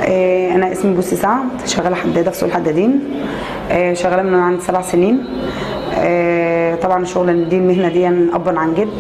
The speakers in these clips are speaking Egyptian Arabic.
آه، انا اسمي بوسي سعد شغاله حداده في سوق الحدادين آه، شغاله من عندي سبع سنين آه، طبعا الشغل دي المهنه دي ابا عن جد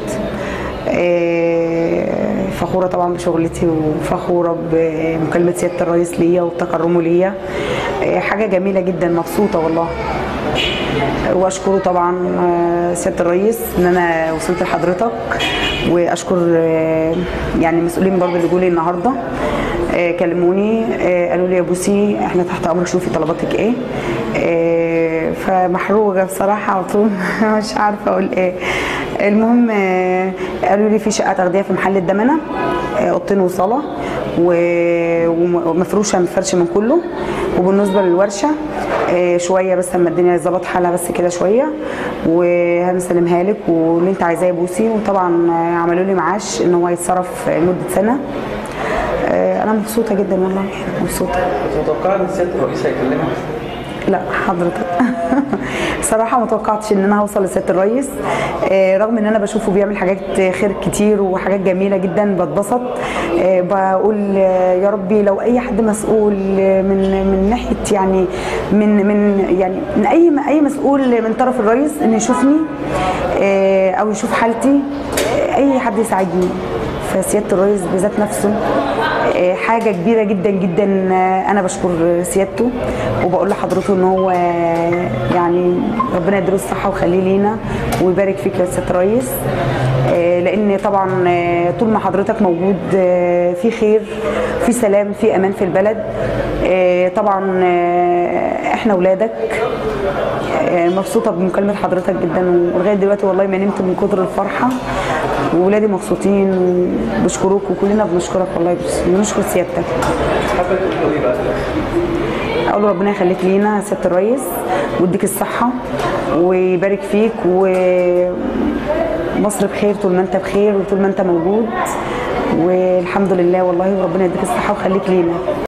آه، فخوره طبعا بشغلتي وفخوره بمكالمه سياده الرئيس ليا وبتكرمه ليا آه، حاجه جميله جدا مبسوطه والله واشكره طبعا آه، سياده الرئيس ان انا وصلت لحضرتك واشكر آه، يعني المسؤولين برضه اللي جولي النهارده آه، كلموني آه، قالوا لي يا بوسي احنا تحت امرك شوفي طلباتك ايه آه، فمحروجه بصراحه على طول مش عارفه اقول ايه المهم آه، قالوا لي في شقه تغذيه في محل الدمنه آه، اوضتين وصاله و- ومفروشه من فرش من كله وبالنسبه للورشه آه، شويه بس اما الدنيا ظبط حالها بس كده شويه وهنسلمها لك واللي انت عايزاه يا بوسي وطبعا آه، عملوا لي معاش ان هو يتصرف لمده سنه آه، انا مبسوطه جدا والله مبسوطه كنت متوقع ان سياده الرئيس هيكلمك لا حضرتك صراحه ما توقعتش ان انا هوصل لسياده الرئيس آه، رغم ان انا بشوفه بيعمل حاجات خير كتير وحاجات جميله جدا بتبسط آه، بقول آه، يا ربي لو اي حد مسؤول آه، من من ناحيه يعني من من يعني من اي اي مسؤول من طرف الرئيس انه يشوفني آه، او يشوف حالتي آه، اي حد يساعدني فسياده الرئيس بذات نفسه آه، حاجه كبيره جدا جدا آه، انا بشكر سيادته وبقول لحضرته ان هو آه، يعني ربنا يديله الصحه ويخليه لينا ويبارك فيك يا سياده الرئيس آه، لان طبعا آه، طول ما حضرتك موجود آه، في خير في سلام في امان في البلد آه، طبعا آه، احنا ولادك آه، مبسوطه بمكالمه حضرتك جدا ولغايه دلوقتي والله ما نمت من كتر الفرحه وولادي مبسوطين وبشكروك وكلنا بنشكرك والله بس- بنشكر سيادتك حابه تقول ايه بقى في الآخر؟ اقول ربنا يخليك لينا يا سياده الرئيس ويديك الصحه ويبارك فيك ومصر بخير طول ما انت بخير وطول ما انت موجود والحمد لله والله وربنا يديك الصحه ويخليك لينا